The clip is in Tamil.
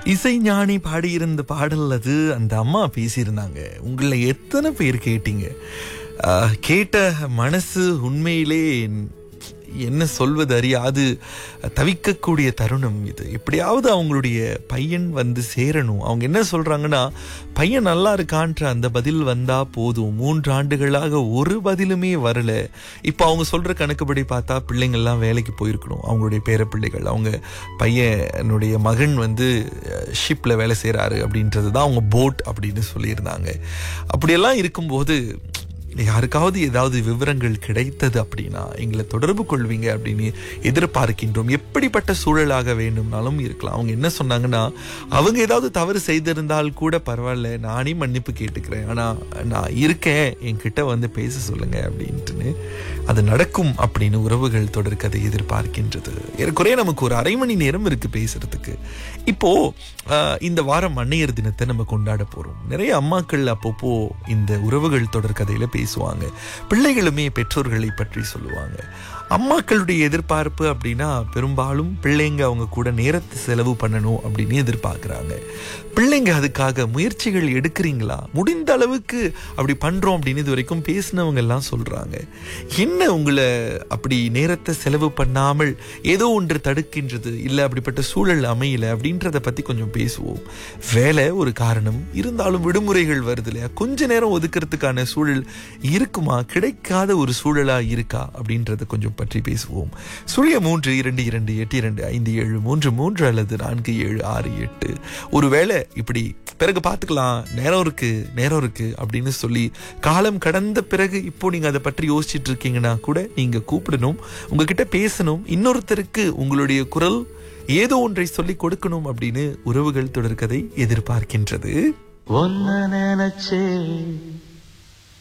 இசைஞானி பாடியிருந்த பாடல் அது அந்த அம்மா பேசியிருந்தாங்க உங்களை எத்தனை பேர் கேட்டீங்க ஆஹ், கேட்ட மனசு உண்மையிலே என்ன சொல்வது அறியாது தவிக்கக்கூடிய தருணம் இது எப்படியாவது அவங்களுடைய பையன் வந்து சேரணும் அவங்க என்ன சொல்றாங்கன்னா பையன் நல்லா இருக்கான்ற அந்த பதில் வந்தா போதும் மூன்று ஆண்டுகளாக ஒரு பதிலுமே வரல இப்போ அவங்க சொல்ற கணக்குப்படி பார்த்தா பிள்ளைங்கள்லாம் வேலைக்கு போயிருக்கணும் அவங்களுடைய பேர பிள்ளைகள் அவங்க பையனுடைய மகன் வந்து ஷிப்ல வேலை செய்றாரு அப்படின்றது தான் அவங்க போட் அப்படின்னு சொல்லியிருந்தாங்க அப்படியெல்லாம் இருக்கும்போது யாருக்காவது ஏதாவது விவரங்கள் கிடைத்தது அப்படின்னா எங்களை தொடர்பு கொள்வீங்க அப்படின்னு எதிர்பார்க்கின்றோம் எப்படிப்பட்ட சூழலாக வேண்டும்னாலும் இருக்கலாம் அவங்க என்ன சொன்னாங்கன்னா அவங்க ஏதாவது தவறு செய்திருந்தால் கூட பரவாயில்ல நானே மன்னிப்பு கேட்டுக்கிறேன் ஆனா நான் இருக்கேன் என்கிட்ட வந்து பேச சொல்லுங்க அப்படின்ட்டுன்னு அது நடக்கும் அப்படின்னு உறவுகள் தொடர்கதை எதிர்பார்க்கின்றது ஏறக்குறைய நமக்கு ஒரு அரை மணி நேரம் இருக்கு பேசுறதுக்கு இப்போ ஆஹ், இந்த வாரம் அன்னையர் தினத்தை நம்ம கொண்டாட போறோம் நிறைய அம்மாக்கள் அப்பப்போ இந்த உறவுகள் தொடர்கதையில பேசுவாங்க பிள்ளைகளுமே பெற்றோர்களை பற்றி சொல்லுவாங்க அம்மாக்களுடைய எதிர்பார்ப்பு அப்படின்னா பெரும்பாலும் பிள்ளைங்க அவங்க கூட நேரத்தை செலவு பண்ணணும் அப்படின்னு எதிர்பார்க்குறாங்க பிள்ளைங்க அதுக்காக முயற்சிகள் எடுக்கிறீங்களா முடிந்த அளவுக்கு அப்படி பண்றோம் அப்படின்னு இது வரைக்கும் பேசினவங்க எல்லாம் சொல்றாங்க என்ன உங்களை அப்படி நேரத்தை செலவு பண்ணாமல் ஏதோ ஒன்று தடுக்கின்றது இல்லை அப்படிப்பட்ட சூழல் அமையல அப்படின்றத பத்தி கொஞ்சம் பேசுவோம் வேலை ஒரு காரணம் இருந்தாலும் விடுமுறைகள் வருது இல்லையா கொஞ்ச நேரம் ஒதுக்கிறதுக்கான சூழல் இருக்குமா கிடைக்காத ஒரு சூழலா இருக்கா அப்படின்றத கொஞ்சம் பற்றி பேசுவோம் சுழிய மூன்று இரண்டு இரண்டு எட்டு இரண்டு ஐந்து ஏழு மூன்று மூன்று அல்லது நான்கு ஏழு ஆறு எட்டு ஒருவேளை இப்படி பிறகு பார்த்துக்கலாம் நேரம் இருக்கு நேரம் இருக்கு அப்படின்னு சொல்லி காலம் கடந்த பிறகு இப்போ நீங்க அதை பற்றி யோசிச்சுட்டு இருக்கீங்கன்னா கூட நீங்க கூப்பிடணும் உங்ககிட்ட பேசணும் இன்னொருத்தருக்கு உங்களுடைய குரல் ஏதோ ஒன்றை சொல்லி கொடுக்கணும் அப்படின்னு உறவுகள் தொடர்கதை எதிர்பார்க்கின்றது ஒன்ன நினைச்சே